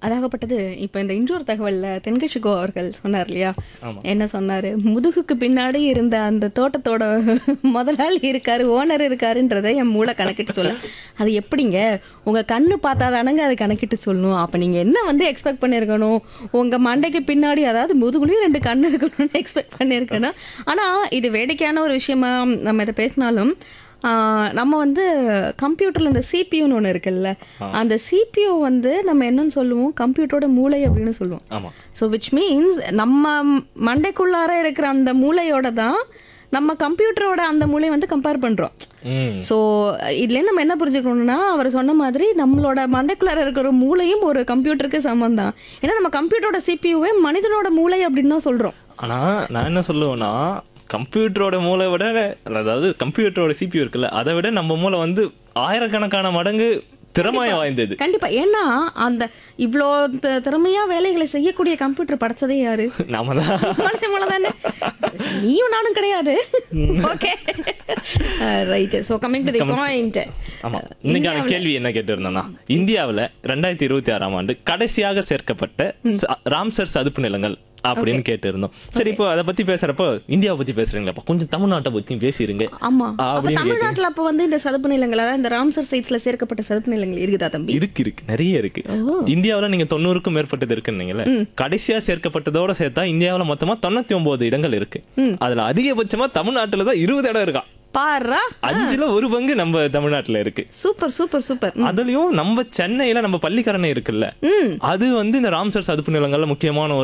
அதாகப்பட்டது இப்போ இந்த இன்னொரு தகவல்ல தென்கட்சிகோ அவர்கள் சொன்னார் இல்லையா ஆமா. என்ன சொன்னாரு முதுகுக்கு பின்னாடி இருந்த அந்த தோட்டத்தோட முதலாளி இருக்காரு ஓனர் இருக்காருன்றதை என் மூளை கணக்கிட்டு சொல்ல அது எப்படிங்க உங்க கண்ணு பார்த்தா தானங்க அது கணக்கிட்டு சொல்லணும் அப்ப நீங்க என்ன வந்து எக்ஸ்பெக்ட் பண்ணிருக்கணும் உங்க மண்டைக்கு பின்னாடி அதாவது முதுகுலயும் ரெண்டு கண்ணு இருக்கணும்னு எக்ஸ்பெக்ட் பண்ணிருக்கணும் ஆனா இது வேடிக்கையான ஒரு விஷயமா நம்ம இதை பேசினாலும் ஆஹ் நம்ம வந்து கம்ப்யூட்டர்ல இந்த சிபியூன்னு ஒன்று இருக்குல்ல அந்த சிபியூ வந்து நம்ம என்னன்னு சொல்லுவோம் கம்ப்யூட்டரோட மூளை அப்படின்னு சொல்லுவோம் ஆமா ஸோ விச் மீன்ஸ் நம்ம மண்டைக்குள்ளார இருக்கிற அந்த மூளையோட தான் நம்ம கம்ப்யூட்டரோட அந்த மூளையை வந்து கம்பேர் பண்றோம் ம் ஸோ இதுலேருந்து நம்ம என்ன புரிஞ்சுக்கணும்னா அவர் சொன்ன மாதிரி நம்மளோட மண்டைக்குள்ளார இருக்கிற மூளையும் ஒரு கம்ப்யூட்டருக்கு சமம் தான் ஏன்னா நம்ம கம்ப்யூட்டரோட சிபியூவே மனிதனோட மூளை அப்படின்னு தான் சொல்றோம் ஆனா நான் என்ன சொல்லுவேன்னா கம்ப்யூட்டரோட மூளை விட அதாவது கம்ப்யூட்டரோட சிபியூ இருக்குல்ல அதை விட நம்ம மூளை வந்து ஆயிரக்கணக்கான மடங்கு திறமைய வாய்ந்தது கண்டிப்பா ஏன்னா அந்த இவ்வளோ த- திறமையா வேலைகளை செய்யக்கூடிய கம்ப்யூட்டர் படைச்சதே யாரு நாம தான் மனுஷன் மூளை தானே நீயும் நானும் கிடையாது okay right so coming to the point ஆமா இன்னைக்கான கேள்வி என்ன கேட்டிருந்தோம்னா இந்தியாவுல ரெண்டாயிரத்தி இருபத்தி ஆறாம் ஆண்டு கடைசியாக சேர்க்கப்பட்ட ச- ராம்சர் சதுப்பு நிலங்கள் அப்படின்னு கேட்டிருந்தோம் சரி இப்போ அதை பத்தி பேசுறப்போ இந்தியாவை பத்தி பேசுறீங்களா கொஞ்சம் தமிழ்நாட்டை பத்தியும் பேசிருங்க ஆமா அப்ப அப்படின்னு தமிழ்நாட்டுல அப்ப வந்து இந்த சதுப்பு நிலங்கள் அதாவது இந்த ராம்சர் சைட்ஸ்ல சேர்க்கப்பட்ட சதுப்பு நிலங்கள் இருக்குதா தம்பி இருக்கு இருக்கு நிறைய இருக்கு இந்தியாவுல நீங்க தொண்ணூறுக்கும் மேற்பட்டது இருக்குன்னீங்கல்ல கடைசியா சேர்க்கப்பட்டதோட சேர்த்தா இந்தியாவுல மொத்தமா தொண்ணூத்தி ஒன்பது இடங்கள் இருக்கு அதுல அதிகபட்சமா தமிழ்நாட்டுல தான் இருபது இடம் இருக்கா பாரா அஞ்சுல ஒரு பங்கு நம்ம தமிழ்நாட்டுல இருக்கு சூப்பர் சூப்பர் சூப்பர் அதுலயும் நம்ம சென்னையில நம்ம பள்ளிக்கரணை இருக்குல்ல அது வந்து இந்த ராம்சர் சதுப்பு நிலங்கள்ல முக்கியமான ஒரு